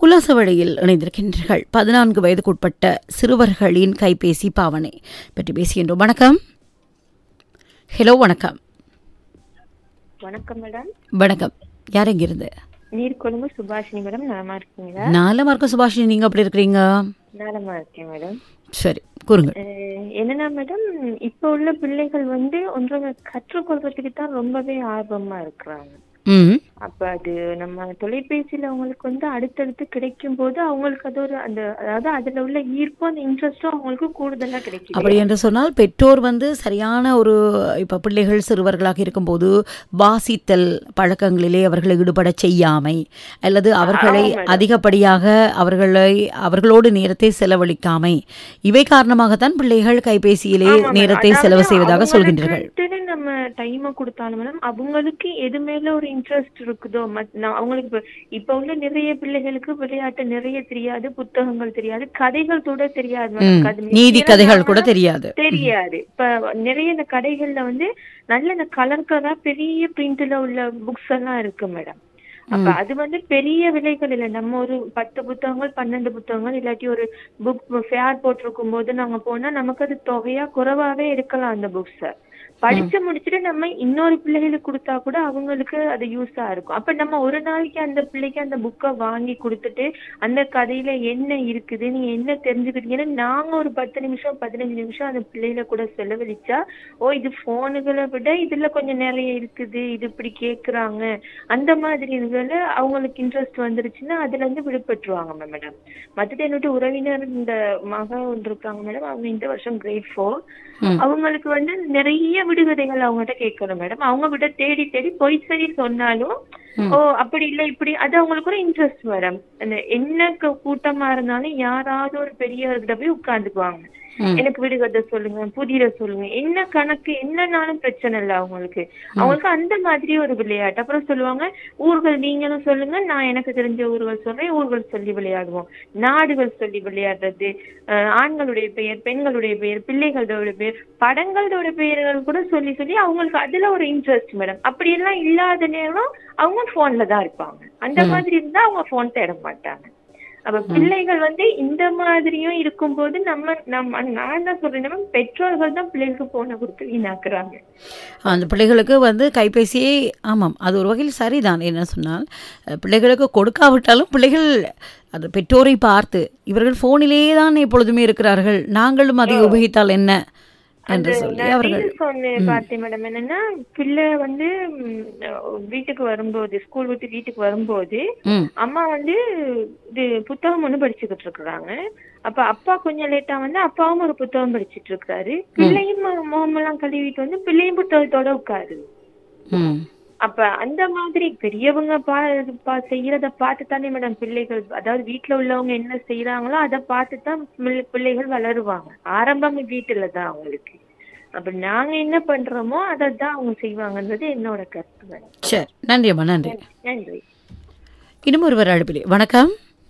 உல்லாச வழியில் இணைந்திருக்கின்றீர்கள் பதினான்கு வயதுக்குட்பட்ட சிறுவர்களின் கைபேசி பாவனை பற்றி பேசுகின்றோம் வணக்கம் ஹலோ வணக்கம் வணக்கம் மேடம் வணக்கம் யார் எங்கிருந்து நீர்கொழும்பு சுபாஷினி மேடம் நலமா இருக்கீங்களா நாலு மார்க்கம் சுபாஷினி நீங்க எப்படி இருக்கிறீங்க நலமா இருக்கேன் மேடம் சரி கூறுங்க அஹ் என்னன்னா மேடம் இப்ப உள்ள பிள்ளைகள் வந்து ஒன்றை கற்றுக்கொள்றதுக்கு தான் ரொம்பவே ஆர்வமா இருக்கிறாங்க ம் அப்ப அது நம்ம தொலைபேசியில அவங்களுக்கு வந்து அடுத்தடுத்து கிடைக்கும் போது அவங்களுக்கு அது ஒரு அந்த அதாவது அதுல உள்ள ஈர்ப்பும் அந்த இன்ட்ரெஸ்டும் அவங்களுக்கு கூடுதலா கிடைக்குது அப்படி என்று சொன்னால் பெற்றோர் வந்து சரியான ஒரு இப்போ பிள்ளைகள் சிறுவர்களாக இருக்கும்போது வாசித்தல் பழக்கங்களிலே அவர்களை ஈடுபட செய்யாமை அல்லது அவர்களை அதிகப்படியாக அவர்களை அவர்களோடு நேரத்தை செலவழிக்காமை இவை காரணமாகத்தான் பிள்ளைகள் கைபேசியிலே நேரத்தை செலவு செய்வதாக சொல்கின்றீர்கள் அவங்களுக்குன்னு நம்ம டைமை கொடுத்தாலும் மேடம் அவங்களுக்கு எது மேல ஒரு இன்ட்ரெஸ்ட் இருக்குதோ மத்- நான் அவங்களுக்கு இப்ப இப்ப உள்ள நிறைய பிள்ளைகளுக்கு விளையாட்டு நிறைய தெரியாது புத்தகங்கள் தெரியாது கதைகள் கூட தெரியாது madam. ம், கதை- நீதி ஏன்னா கதைகள் கூட தெரியாது தெரியாது இப்ப நிறைய இந்த கடைகள்ல வந்து நல்ல இந்த கலர் கலரா பெரிய பிரிண்ட்ல உள்ள புக்ஸ் எல்லாம் இருக்கு மேடம் அப்ப அது வந்து பெரிய விலைகள் இல்ல நம்ம ஒரு பத்து புத்தகங்கள் பன்னெண்டு புத்தகங்கள் இல்லாட்டி ஒரு புக் ஃபேர் போட்டிருக்கும் போது நாங்க போனா நமக்கு அது தொகையா குறைவாவே எடுக்கலாம் அந்த புக்ஸ படிச்சு முடிச்சுட்டு நம்ம இன்னொரு பிள்ளைகளுக்கு கொடுத்தா கூட அவங்களுக்கு அது யூஸா இருக்கும் அப்ப நம்ம ஒரு நாளைக்கு அந்த பிள்ளைக்கு அந்த புக்கை வாங்கி கொடுத்துட்டு அந்த கதையில என்ன இருக்குது நீங்க என்ன தெரிஞ்சுக்கிட்டீங்கன்னா நாங்க ஒரு பத்து நிமிஷம் பதினஞ்சு நிமிஷம் அந்த பிள்ளைகளை கூட செலவழிச்சா ஓ இது போனுகளை விட இதுல கொஞ்சம் நிறைய இருக்குது இது இப்படி கேக்குறாங்க அந்த மாதிரி இதுல அவங்களுக்கு இன்ட்ரெஸ்ட் வந்துருச்சுன்னா அதுல இருந்து விடுபட்டுருவாங்க மேடம் மத்தது என்னோட உறவினர் இந்த மக ஒன்று இருக்காங்க மேடம் அவங்க இந்த வருஷம் கிரேட் ஃபோர் ம். அவங்களுக்கு வந்து நிறைய விடுகதைகள் அவங்ககிட்ட கேட்கணும் மேடம் அவங்க விட தேடி தேடி பொய் சரி சொன்னாலும் ஓ அப்படி இல்ல இப்படி அது அவங்களுக்கு ஒரு இன்ட்ரெஸ்ட் மேடம் அந்த என்ன கு- கூட்டமா இருந்தாலும் யாராவது ஒரு பெரியவர்கிட்ட போய் உட்கார்ந்துக்குவாங்க ம். எனக்கு விடுகதை சொல்லுங்க புதிர சொல்லுங்க என்ன கணக்கு என்னன்னாலும் பிரச்சனை இல்லை அவங்களுக்கு அவங்களுக்கு அந்த மாதிரி ஒரு விளையாட்டு அப்புறம் சொல்லுவாங்க ஊர்கள் நீங்களும் சொல்லுங்க நான் எனக்கு தெரிஞ்ச ஊர்கள் சொல்றேன் ஊர்கள் சொல்லி விளையாடுவோம் நாடுகள் சொல்லி விளையாடுறது அஹ் ஆண்களுடைய பெயர் பெண்களுடைய பெயர் பிள்ளைகளோட பெயர் படங்களோட பெயர்கள் கூட சொல்லி சொல்லி அவங்களுக்கு அதுல ஒரு இன்ட்ரெஸ்ட் மேடம் அப்படி எல்லாம் இல்லாத நேரம் அவங்க போன்ல தான் இருப்பாங்க அந்த மாதிரி இருந்தா அவங்க போன் தேட மாட்டாங்க அப்ப பிள்ளைகள் வந்து இந்த மாதிரியும் இருக்கும்போது நம்ம நம்ம நான் என்ன சொல்றேன் நம்ம பெற்றோர்கள் தான் பிள்ளைகளுக்கு போனை கொடுத்து வீணாக்குறாங்க அந்த பிள்ளைகளுக்கு வந்து கைபேசியே ஆமாம் அது ஒரு வகையில் சரிதான் என்ன சொன்னால் அஹ், பிள்ளைகளுக்கு கொடுக்காவிட்டாலும் பிள்ளைகள் அது பெற்றோரை பார்த்து இவர்கள் ஃபோனிலேயே தான் எப்பொழுதுமே இருக்கிறார்கள் நாங்களும் அதை உபயோகித்தால் என்ன என்று சொல்லி அவர்கள் ரீல்ஸ் ஒண்ணு பார்த்தேன் மேடம் என்னன்னா பிள்ளை வந்து ம், வீட்டுக்கு வரும்போது ஸ்கூல் விட்டு வீட்டுக்கு வரும்போது ம் அம்மா வந்து இது புத்தகம் ஒண்ணு படிச்சுக்கிட்டு இருக்கிறாங்க அப்ப அப்பா கொஞ்சம் லேட்டா வந்து அப்பாவும் ஒரு புத்தகம் படிச்சிட்டு இருக்காரு பிள்ளையும் முகமெல்லாம் கழுவிட்டு வந்து பிள்ளையும் புத்தகத்தோட உட்காரு ம் அப்ப அந்த மாதிரி பெரியவங்க பா பா செய்யறத பார்த்து தானே மேடம் பிள்ளைகள் அதாவது வீட்ல உள்ளவங்க என்ன செய்யறாங்களோ அதை பார்த்து தான் பிள்ளை- பிள்ளைகள் வளருவாங்க ஆரம்பம் வீட்டுல தான் அவங்களுக்கு அப்ப நாங்க என்ன பண்றோமோ அதை தான் அவங்க செய்வாங்கன்றது என்னோட கருத்து மேடம் சரி நன்றி அம்மா நன்றி நன்றி இன்னும் ஒருவர் அழைப்பிலே வணக்கம்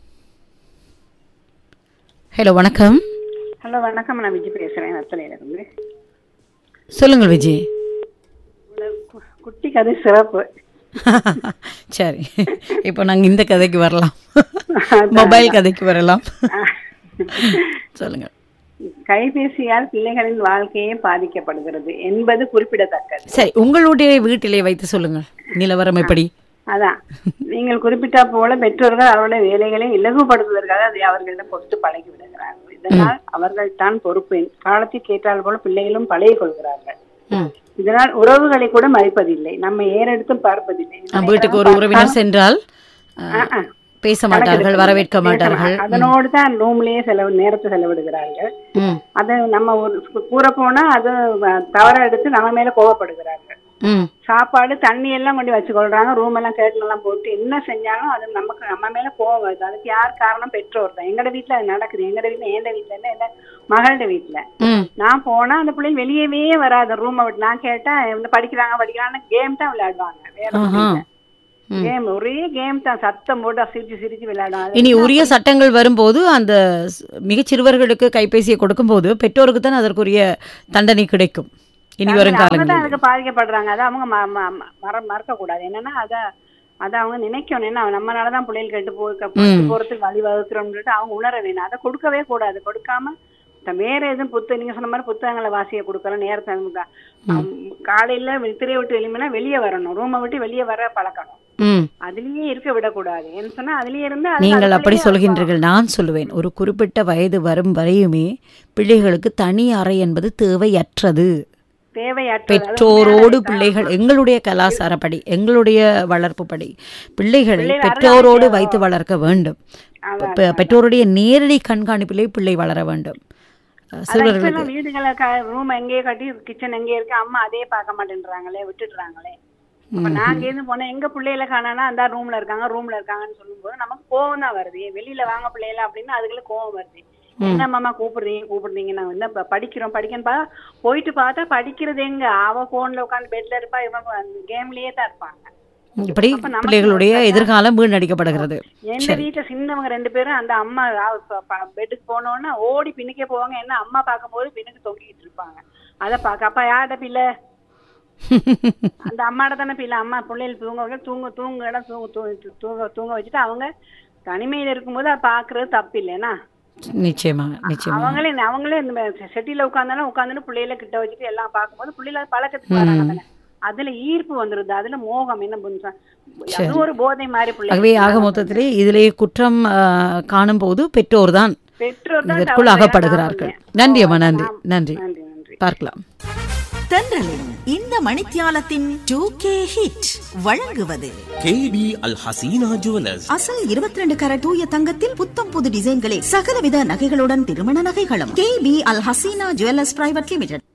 ஹலோ வணக்கம் ஹலோ வணக்கம் நான் விஜய் பேசுறேன் நத்தலையில இருந்து சொல்லுங்கள் விஜய் உங்களோட கு- குட்டி கதை சிறப்பு சரி இப்போ நாங்கள் இந்த கதைக்கு வரலாம் மொபைல் கதைக்கு வரலாம் சொல்லுங்கள் கைபேசியால் பிள்ளைகளின் வாழ்க்கையே பாதிக்கப்படுகிறது என்பது குறிப்பிடத்தக்கது சரி உங்களுடைய வீட்டிலே வைத்து சொல்லுங்கள் நிலவரம் எப்படி அதான் நீங்கள் குறிப்பிட்டா போல பெற்றோர்கள் அவருடைய வேலைகளை இலகுபடுத்துவதற்காக அதை அவர்களிடம் கொடுத்து பழகி விடுகிறார்கள் இதனால் அவர்கள் தான் பொறுப்பு காலத்துக்கு ஏற்றால் போல பிள்ளைகளும் பழகி கொள்கிறார்கள் ம் இதனால் உறவுகளை கூட மதிப்பதில்லை நம்ம ஏறெடுத்தும் பார்ப்பதில்லை நம் வீட்டுக்கு ஒரு உறவினர் சென்றால் அஹ், பேச மாட்டார்கள் வரவேற்க மாட்டார்கள் அதனோடு தான் ரூம்லயே செலவு நேரத்தை செலவிடுகிறார்கள் ம் அதை நம்ம ஒரு கூற போனா அது தவற எடுத்து நம்ம மேல கோவப்படுகிறார்கள் ம் சாப்பாடு தண்ணி எல்லாம் கொண்டு வச்சுக்கொள்றாங்க ரூம் எல்லாம் கேட்டு எல்லாம் போட்டு என்ன செஞ்சாலும் அது நமக்கு நம்ம மேல கோவம் வருது அதுக்கு யார் காரணம் பெற்றோர் தான் எங்கட வீட்டுல அது நடக்குது எங்கட வீட்டுல எந்த வீட்டுல இல்ல இல்ல மகளோட வீட்டுல ம் நான் போனா அந்த பிள்ளை வெளியவே வராது ரூமை விட்டு நான் கேட்டா இந்த படிக்கிறாங்க படிக்கிறாங்க கேம் தான் விளையாடுவாங்க வேற ஆஹா கேம் ஒரே கேம் தான் சத்தம் போட்டு சிரிச்சு சிரிச்சு விளையாடுவாங்க இனி உரிய சட்டங்கள் வரும்போது அந்த ஸ்- மிகச் சிறுவர்களுக்கு கைபேசியை கொடுக்கும்போது பெற்றோருக்கு தான் அதற்குரிய தண்டனை கிடைக்கும் இனி வரும் அவங்க தான் காலங்களில் அதுக்கு பாதிக்கப்படுறாங்க அதை அவங்க ம- ம- ம- மற மறக்க கூடாது என்னன்னா அத அதை அவங்க நினைக்கணும் என்ன நம்மளாலதான் பிள்ளைகள் கெட்டு போய் கெட்டு போறதுக்கு வழி வகுக்கிறோம்னு அவங்க உணர வேணும் அதை கொடுக்கவே கூடாது கொடுக்காம த- வேற எதுவும் புத்த நீங்க சொன்ன மாதிரி புத்தகங்களை வாசிய கொடுக்கலாம் நேரத்தை அவங்க, ஆம், காலையில வெ- திரையை விட்டு வெளியே வெளியே வரணும் ரூமை விட்டு வெளியே வர பழக்கணும் ம் அதுலயே இருக்க விடக்கூடாது ஏன்னு சொன்னா அதுலயே இருந்து அது நீங்கள் அப்படி அதுக்குள்ளேயே சொல்கின்றீர்கள் நான் சொல்லுவேன் ஒரு குறிப்பிட்ட வயது வரும் வரையுமே பிள்ளைகளுக்கு தனி அறை என்பது தேவையற்றது தேவையற்றது அது பெற்றோரோடு பிள்ளைகள் எங்களுடைய கலாச்சாரப்படி எங்களுடைய வளர்ப்புப்படி பிள்ளைகளை பிள்ளைகள் பெற்றோரோடு வைத்து வளர்க்க வேண்டும் பெ- பெற்றோருடைய நேரடி கண்காணிப்பிலே பிள்ளை வளர வேண்டும் அஹ் அதான் சிறுவர்களுக்கு இப்பெல்லாம் வீடுகளை ரூம் எங்கேயே கட்டி கிச்சன் எங்கே இருக்கு அம்மா அதே பார்க்க மாட்டேன்றாங்களே விட்டுடுறாங்களே அப்ப நாங்க இருந்து போனா எங்க பிள்ளைகளை காணானா அந்த ரூம்ல இருக்காங்க ரூம்ல இருக்காங்கன்னு சொல்லும்போது நமக்கு கோவம் தான் வருது ஏன் வெளியில வாங்க பிள்ளைகள அப்படின்னு அதுக்குள்ள கோவம் வருது என்ன மாமா கூப்பிடுறீங்க கூப்பிடுறீங்க நான் வந்து இப்ப படிக்கிறோம் படிக்கன்னு பா போயிட்டு பார்த்தா படிக்கிறது எங்க அவ போன்ல உட்காந்து பெட்ல இருப்பா இவன் கேம்லயே தான் இருப்பாங்க இப்படி பிள்ளைகளுடைய எதிர்காலம் வீணடிக்கப்படுகிறது எந்த வீட்டுல சின்னவங்க ரெண்டு பேரும் அந்த அம்மா பெட்டுக்கு போனோன்னா ஓடி பின்னுக்கே போவாங்க என்ன அம்மா பார்க்கும்போது பின்னுக்கு தொங்கிட்டு இருப்பாங்க அதை பார்க்க அப்பா யார்ட பிள்ளை அந்த அம்மாட தானே பிள்ளை அம்மா பிள்ளைகள் தூங்க வைக்க தூங்க தூங்க இடம் தூங்க தூங்க தூங்க தூங்க வச்சுட்டு அவங்க தனிமையில இருக்கும்போது அதை பாக்குறது தப்பு இல்லைன்னா நிச்சயமா நிச்சயமா அவங்களே அவங்களே இந்த செட்டில உட்காந்தாலும் உட்காந்துன்னு பிள்ளைகளை கிட்ட வச்சுட்டு எல்லாம் பார்க்கும்போது பிள்ளைகளை பழக்கத்துக்கு வராங்க தானே அதுல ஈர்ப்பு வந்துருது அதுல மோகம் என்ன பண்ணுச்சா அது ஒரு போதை மாதிரி ஆகவே பிள்ளை ஆக மொத்தத்திலே இதிலே குற்றம் அஹ், காணும் போது பெற்றோர் தான் பெற்றோர் தான் இதற்குள் தவறு அகப்படுகிறார்கள் செய்யறாங்க. நன்றி அம்மா நன்றி நன்றி நன்றி நன்றி பார்க்கலாம் தென்றலின் இந்த மணித்தியாலத்தின் டூ கே ஹிட் வழங்குவது கேபி அல் ஹசீனா ஜுவலர்ஸ் அசல் 22 கரட் தூய தங்கத்தில் புத்தம் புது டிசைன்களில் சகலவித நகைகளுடன் திருமண நகைகளும் K P Al Haseena jewellers private limited